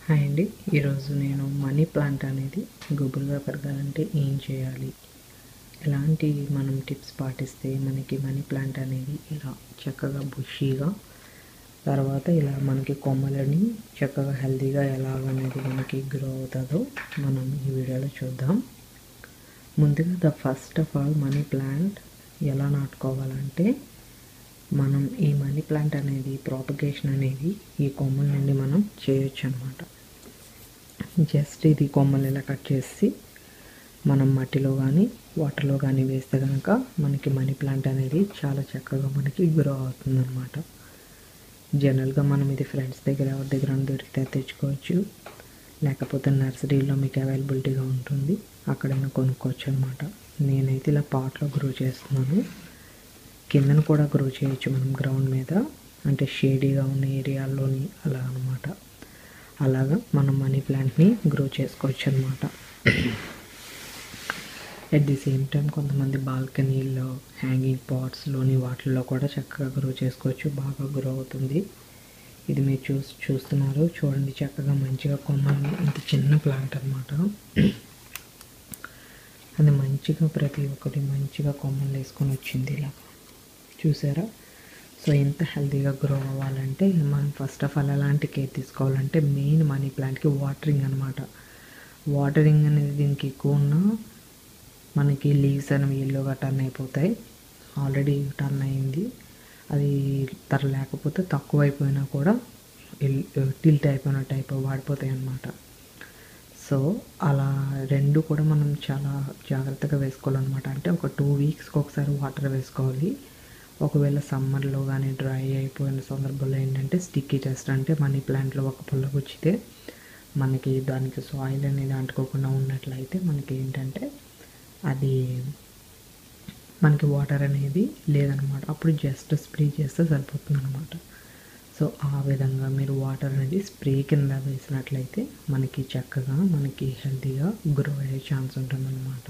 hi అండి ఈరోజు నేను మనీ ప్లాంట్ అనేది గుబురుగా పెరగాలంటే ఏం చేయాలి ఎలాంటి మనం టిప్స్ పాటిస్తే మనకి మనీ ప్లాంట్ అనేది ఇలా చక్కగా బుషీగా తర్వాత ఇలా మనకి కొమ్మలని చక్కగా హెల్తీగా ఎలాగనేది మనకి గ్రో అవుతుందో మనం ఈ వీడియోలో చూద్దాం ముందుగా the first of all money plant ఎలా నాటుకోవాలంటే మనం ఈ మనీ ప్లాంట్ అనేది ప్రాపగేషన్ అనేది ఈ కొమ్మల నుండి మనం చేయొచ్చు అనమాట జస్ట్ ఇది కొమ్మలు ఇలా కట్ చేసి మనం మట్టిలో కానీ వాటర్లో కానీ వేస్తే కనుక మనకి మనీ ప్లాంట్ అనేది చాలా చక్కగా మనకి గ్రో అవుతుందన్నమాట జనరల్గా మనం ఇది ఫ్రెండ్స్ దగ్గర ఎవరి దగ్గర దొరికితే తెచ్చుకోవచ్చు లేకపోతే నర్సరీలో మీకు అవైలబిలిటీగా ఉంటుంది అక్కడైనా కొనుక్కోవచ్చు అనమాట నేనైతే ఇలా పాట్లో గ్రో చేస్తున్నాను కిందన కూడా గ్రో చేయొచ్చు మనం గ్రౌండ్ మీద అంటే షేడీగా ఉన్న ఏరియాల్లోని అలా అనమాట అలాగా మనం మనీ ప్లాంట్ని గ్రో చేసుకోవచ్చు అనమాట అట్ ది సేమ్ టైం కొంతమంది బాల్కనీల్లో హ్యాంగింగ్ పాట్స్లోని వాటిల్లో కూడా చక్కగా గ్రో చేసుకోవచ్చు బాగా గ్రో అవుతుంది ఇది మీరు చూ చూస్తున్నారు చూడండి చక్కగా మంచిగా కొమ్మల్ని ఇంత చిన్న ప్లాంట్ అనమాట అది మంచిగా ప్రతి ఒక్కటి మంచిగా కొమ్మలు వేసుకొని వచ్చింది ఇలా చూసారా సో ఎంత హెల్తీగా గ్రో అవ్వాలంటే మనం ఫస్ట్ ఆఫ్ ఆల్ ఎలాంటి కేర్ తీసుకోవాలంటే మెయిన్ మనీ ప్లాంట్కి వాటరింగ్ అనమాట వాటరింగ్ అనేది దీనికి ఎక్కువ ఉన్నా మనకి లీవ్స్ అనేవి ఎల్లోగా టర్న్ అయిపోతాయి ఆల్రెడీ టర్న్ అయింది అది తర లేకపోతే తక్కువ అయిపోయినా కూడా టిల్ట్ అయిపోయిన టైప్ వాడిపోతాయి అన్నమాట సో అలా రెండు కూడా మనం చాలా జాగ్రత్తగా వేసుకోవాలన్నమాట అంటే ఒక టూ వీక్స్కి ఒకసారి వాటర్ వేసుకోవాలి ఒకవేళ సమ్మర్లో కానీ డ్రై అయిపోయిన సందర్భంలో ఏంటంటే స్టిక్కీ టెస్ట్ అంటే మనీ ప్లాంట్లో ఒక పుల్ల గుచ్చితే మనకి దానికి సాయిల్ అనేది అంటుకోకుండా ఉన్నట్లయితే మనకి ఏంటంటే అది మనకి వాటర్ అనేది లేదనమాట అప్పుడు జస్ట్ స్ప్రే చేస్తే సరిపోతుంది అనమాట సో ఆ విధంగా మీరు వాటర్ అనేది స్ప్రే కింద వేసినట్లయితే మనకి చక్కగా మనకి హెల్తీగా గ్రో అయ్యే ఛాన్స్ ఉంటుందన్నమాట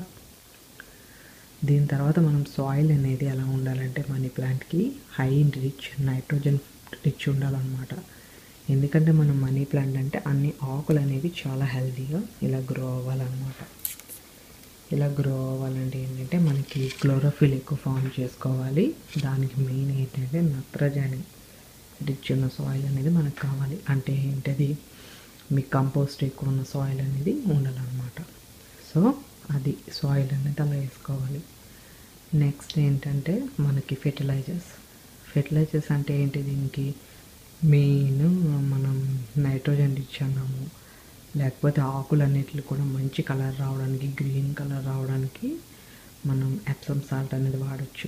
దీని తర్వాత మనం సాయిల్ అనేది ఎలా ఉండాలంటే మనీ ప్లాంట్కి హై రిచ్ నైట్రోజన్ రిచ్ ఉండాలన్నమాట ఎందుకంటే మనం మనీ ప్లాంట్ అంటే అన్ని ఆకులు అనేవి చాలా హెల్తీగా ఇలా గ్రో అవ్వాలన్నమాట ఇలా గ్రో అవ్వాలంటే ఏంటంటే మనకి క్లోరోఫిల్ ఎక్కువ ఫామ్ చేసుకోవాలి దానికి మెయిన్ ఏంటంటే నత్రజని రిచ్ ఉన్న సాయిల్ అనేది మనకు కావాలి అంటే ఏంటది మీ కంపోస్ట్ ఎక్కువ ఉన్న సాయిల్ అనేది ఉండాలన్నమాట సో అది సాయిల్ అనేది అలా వేసుకోవాలి నెక్స్ట్ ఏంటంటే మనకి ఫెర్టిలైజర్స్ ఫెర్టిలైజర్స్ అంటే ఏంటి దీనికి మెయిన్ మనం నైట్రోజన్ రిచ్ అన్నాము లేకపోతే ఆకులన్నిటిని కూడా మంచి కలర్ రావడానికి గ్రీన్ కలర్ రావడానికి మనం ఎప్సమ్ సాల్ట్ అనేది వాడచ్చు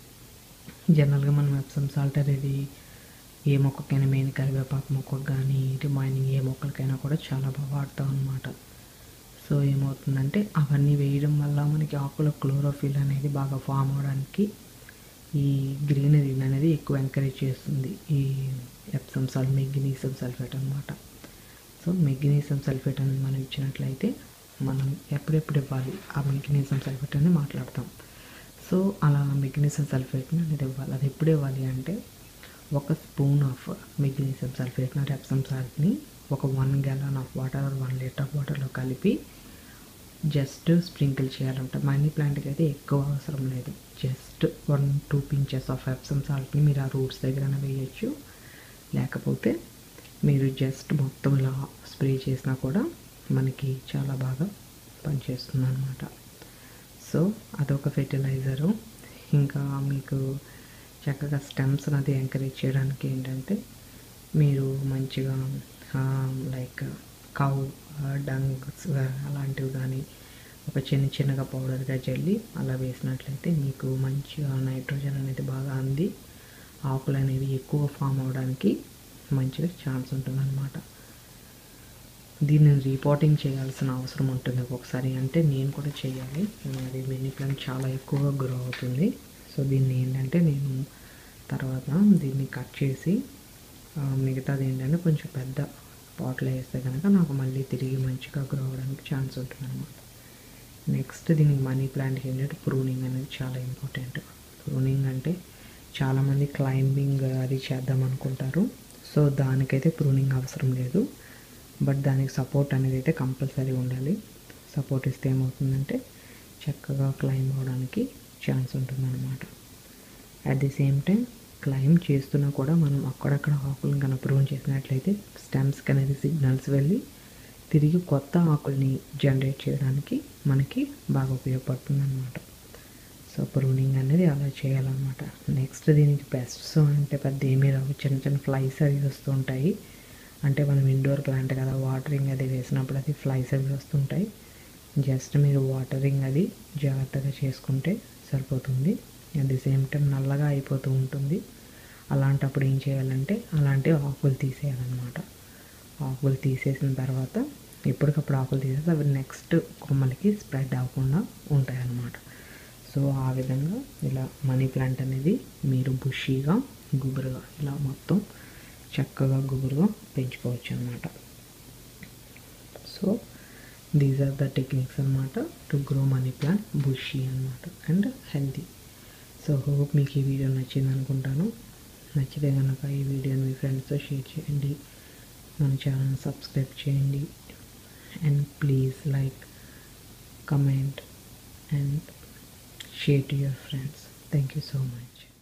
జనరల్గా మనం ఎప్సమ్ సాల్ట్ అనేది ఏ మొక్కకైనా మెయిన్ కరివేపాకు మొక్కకు కానీ రిమైనింగ్ ఏ మొక్కలకైనా కూడా చాలా బాగా వాడతాం అనమాట సో ఏమవుతుందంటే అవన్నీ వేయడం వల్ల మనకి ఆకుల క్లోరోఫిల్ అనేది బాగా ఫామ్ అవడానికి ఈ గ్రీనరీ అనేది ఎక్కువ ఎంకరేజ్ చేస్తుంది ఈ ఎప్సమ్ సాల్ట్ మెగ్నీషియం సల్ఫేట్ అనమాట సో మెగ్నీషియం సల్ఫేట్ అనేది మనం ఇచ్చినట్లయితే మనం ఎప్పుడెప్పుడు ఇవ్వాలి ఆ మెగ్నీషియం సల్ఫేట్ అని మాట్లాడతాం సో అలా మెగ్నీషియం సల్ఫేట్ని అనేది ఇవ్వాలి అది ఎప్పుడు ఇవ్వాలి అంటే ఒక స్పూన్ ఆఫ్ మెగ్నీషియం సల్ఫేట్ని రెప్సమ్ సాల్ట్ని ఒక one gallon of water one litre of వాటర్లో కలిపి జస్ట్ స్ప్రింకిల్ చేయాలంట మనీ ప్లాంట్కి అయితే ఎక్కువ అవసరం లేదు just one two pinches of Epsom సాల్ట్ని మీరు ఆ రూట్స్ దగ్గర వేయచ్చు లేకపోతే మీరు జస్ట్ మొత్తం ఇలా స్ప్రే చేసినా కూడా మనకి చాలా బాగా పనిచేస్తుంది అనమాట సో అదొక ఫెర్టిలైజరు ఇంకా మీకు చక్కగా స్టెమ్స్ అది ఎంకరేజ్ చేయడానికి ఏంటంటే మీరు మంచిగా లైక్ కౌ డంగ్స్ అలాంటివి కానీ ఒక చిన్న చిన్నగా పౌడర్గా జల్లి అలా వేసినట్లయితే మీకు మంచిగా నైట్రోజన్ అనేది బాగా అంది ఆకులు అనేవి ఎక్కువ ఫామ్ అవడానికి మంచిగా ఛాన్స్ ఉంటుందన్నమాట దీన్ని రిపోర్టింగ్ చేయాల్సిన అవసరం ఉంటుంది ఒక్కొక్కసారి అంటే నేను కూడా చేయాలి అది మినీ ప్లాంట్ చాలా ఎక్కువగా గ్రో అవుతుంది సో దీన్ని ఏంటంటే నేను తర్వాత దీన్ని కట్ చేసి మిగతాది ఏంటంటే కొంచెం పెద్ద పాట్లో వేస్తే కనుక నాకు మళ్ళీ తిరిగి మంచిగా గ్రో అవ్వడానికి ఛాన్స్ ఉంటుంది అనమాట నెక్స్ట్ దీనికి మనీ ప్లాంట్కి ఏంటంటే ప్రూనింగ్ అనేది చాలా ఇంపార్టెంట్ ప్రూనింగ్ అంటే చాలామంది క్లైంబింగ్ అది చేద్దాం అనుకుంటారు సో దానికైతే ప్రూనింగ్ అవసరం లేదు బట్ దానికి సపోర్ట్ అనేది అయితే కంపల్సరీ ఉండాలి సపోర్ట్ ఇస్తే ఏమవుతుందంటే చక్కగా క్లైమ్ అవ్వడానికి ఛాన్స్ ఉంటుందన్నమాట at the same time climb చేస్తున్నా కూడా మనం అక్కడక్కడ ఆకులను కనుక ప్రూన్ చేసినట్లయితే స్టెమ్స్కి అనేది సిగ్నల్స్ వెళ్ళి తిరిగి కొత్త ఆకుల్ని జనరేట్ చేయడానికి మనకి బాగా ఉపయోగపడుతుంది అనమాట సో ప్రూనింగ్ అనేది అలా చేయాలన్నమాట నెక్స్ట్ దీనికి పెస్ట్స్ అంటే పెద్ద ఏమీ రావు చిన్న చిన్న ఫ్లైస్ అవి వస్తూ ఉంటాయి అంటే మనం ఇండోర్ ప్లాంట్ కదా వాటరింగ్ అది వేసినప్పుడు అది ఫ్లైస్ అవి వస్తుంటాయి జస్ట్ మీరు వాటరింగ్ అది జాగ్రత్తగా చేసుకుంటే సరిపోతుంది అట్ ది సేమ్ టైం నల్లగా అయిపోతూ ఉంటుంది అలాంటప్పుడు ఏం చేయాలంటే అలాంటి ఆకులు తీసేయాలన్నమాట ఆకులు తీసేసిన తర్వాత ఎప్పటికప్పుడు ఆకులు తీసేసి అవి నెక్స్ట్ కొమ్మలకి స్ప్రెడ్ అవ్వకుండా ఉంటాయి అన్నమాట సో ఆ విధంగా ఇలా మనీ ప్లాంట్ అనేది మీరు బుషీగా గుబురుగా ఇలా మొత్తం చక్కగా గుబురుగా పెంచుకోవచ్చు అనమాట so these are the techniques అనమాట to grow money plant bushy అనమాట అండ్ హెల్తీ సో హోప్ మీకు ఈ వీడియో నచ్చింది అనుకుంటాను నచ్చితే కనుక ఈ వీడియోని మీ ఫ్రెండ్స్తో షేర్ చేయండి మన ఛానల్ సబ్స్క్రైబ్ చేయండి and please like comment and share to your friends thank you so much